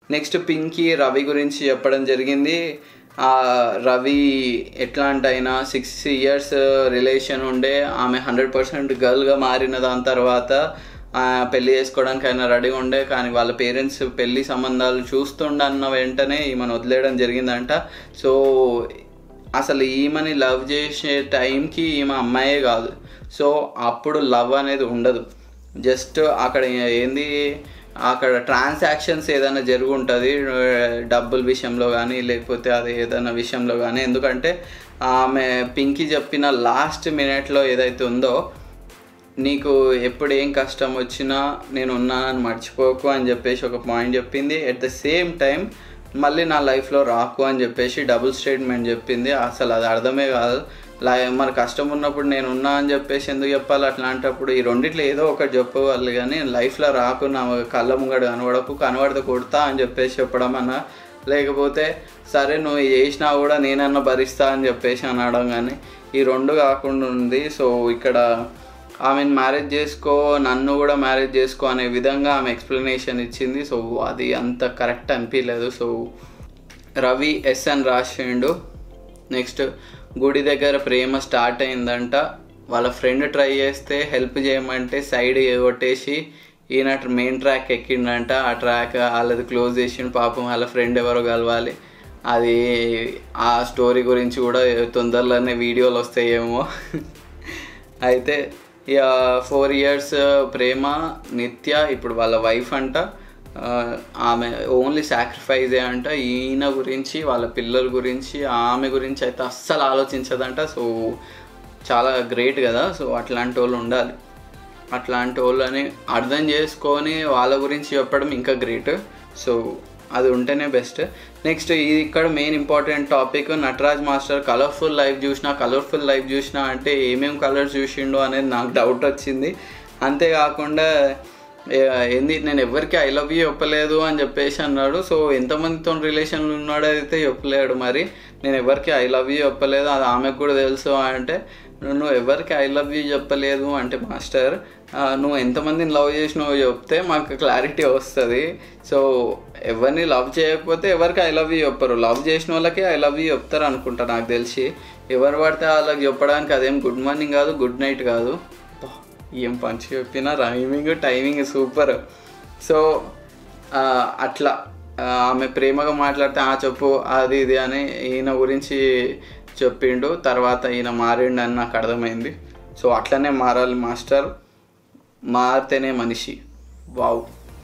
next Pinky Ravi గురించి చెప్పడం జరిగింది ఆ రవి ఎట్లాంటి అయినా సిక్స్ ఇయర్స్ రిలేషన్ ఉండే ఆమె హండ్రెడ్ పర్సెంట్ గర్ల్గా మారిన దాని తర్వాత ఆ, పెళ్లి చేసుకోవడానికి ఆయన రెడీగా ఉండే కానీ వాళ్ళ పేరెంట్స్ పెళ్లి సంబంధాలు చూస్తుండన్న వెంటనే ఈమెను వదిలేయడం జరిగిందంట సో అసలు ఈమెని లవ్ చేసే టైంకి ఈమె అమ్మాయే కాదు సో అప్పుడు లవ్ అనేది ఉండదు జస్ట్ అక్కడ ఏంది అక్కడ ట్రాన్సాక్షన్స్ ఏదైనా జరిగి ఉంటుంది డబ్బుల విషయంలో కానీ లేకపోతే అది ఏదైనా విషయంలో కానీ ఎందుకంటే ఆమె పింకీ చెప్పిన లాస్ట్ మినిట్లో ఏదైతే ఉందో నీకు ఎప్పుడు ఏం కష్టం వచ్చినా నేను ఉన్నానని మర్చిపోకు అని చెప్పేసి ఒక పాయింట్ చెప్పింది ఎట్ ద సేమ్ టైం మళ్ళీ నా లైఫ్లో రాకు అని చెప్పేసి డబుల్ స్టేట్మెంట్ చెప్పింది అసలు అది అర్థమే కాదు లై మరి కష్టం ఉన్నప్పుడు నేను ఉన్నా అని చెప్పేసి ఎందుకు చెప్పాలి అట్లాంటప్పుడు ఈ రెండిట్లో ఏదో ఒకటి చెప్పవాలి కానీ లైఫ్లో రాకు నా కళ్ళ ముంగడు కనబడకు కనబడితే కొడతా అని చెప్పేసి చెప్పడం అన్నా లేకపోతే సరే నువ్వు చేసినా కూడా నేనన్నా భరిస్తా అని చెప్పేసి అనడం కానీ ఈ రెండు కాకుండా ఉంది సో ఇక్కడ ఆమెను మ్యారేజ్ చేసుకో నన్ను కూడా మ్యారేజ్ చేసుకో అనే విధంగా ఆమె ఎక్స్ప్లెనేషన్ ఇచ్చింది సో అది అంత కరెక్ట్ అనిపించలేదు సో రవి ఎస్ అని రాసిండు నెక్స్ట్ గుడి దగ్గర ప్రేమ స్టార్ట్ అయిందంట వాళ్ళ ఫ్రెండ్ ట్రై చేస్తే హెల్ప్ చేయమంటే సైడ్ కొట్టేసి ఈయన మెయిన్ ట్రాక్ ఎక్కిండంట ఆ ట్రాక్ వాళ్ళది క్లోజ్ చేసిండు పాపం వాళ్ళ ఫ్రెండ్ ఎవరో కలవాలి అది ఆ స్టోరీ గురించి కూడా తొందరలోనే వీడియోలు వస్తాయేమో అయితే ఇక ఫోర్ ఇయర్స్ ప్రేమ నిత్య ఇప్పుడు వాళ్ళ వైఫ్ అంట ఆ, ఆమె ఓన్లీ సాక్రిఫైజే అంట ఈయన గురించి వాళ్ళ పిల్లల గురించి ఆమె గురించి అయితే అస్సలు ఆలోచించదంట సో చాలా గ్రేట్ కదా సో అట్లాంటి వాళ్ళు ఉండాలి అట్లాంటి వాళ్ళని అర్థం చేసుకొని వాళ్ళ గురించి చెప్పడం ఇంకా గ్రేట్ సో అది ఉంటేనే బెస్ట్ నెక్స్ట్ ఇది ఇక్కడ main important topic Nataraj master colourful life చూసినా కలర్ఫుల్ లైఫ్ చూసినా అంటే ఏమేమి కలర్స్ చూసిండో అనేది నాకు డౌట్ వచ్చింది అంతేకాకుండా ఏ- ఏంది నేను ఎవరికి ఐ లవ్ యూ చెప్పలేదు అని చెప్పేసి అన్నాడు సో ఎంతమందితో రిలేషన్లో ఉన్నాడో అయితే చెప్పలేడు మరి నేను ఎవరికి ఐ లవ్ యూ చెప్పలేదు అది ఆమెకు కూడా తెలుసు అంటే నువ్వు ఎవరికి ఐ లవ్ యూ చెప్పలేదు అంటే మాస్టర్ ఆ, నువ్వు ఎంతమందిని లవ్ చేసినావో చెప్తే మాకు క్లారిటీ వస్తుంది సో ఎవరిని లవ్ చేయకపోతే ఎవరికి ఐ లవ్ యూ చెప్పరు లవ్ చేసిన వాళ్ళకి ఐ లవ్ యూ చెప్తారు అనుకుంటా నాకు తెలిసి ఎవరు పడితే వాళ్ళకి చెప్పడానికి అదేం గుడ్ మార్నింగ్ కాదు గుడ్ నైట్ కాదు అబ్బా, ఏం పంచి చెప్పినా రైమింగ్ టైమింగ్ సూపర్ సో ఆ, అట్లా ఆ, ఆమె ప్రేమగా మాట్లాడితే ఆ చెప్పు అది ఇది అని ఈయన గురించి చెప్పిండు తర్వాత ఈయన మారిండు అని నాకు అర్థమైంది సో అట్లనే మారాలి మాస్టర్ మారితేనే మనిషి వావ్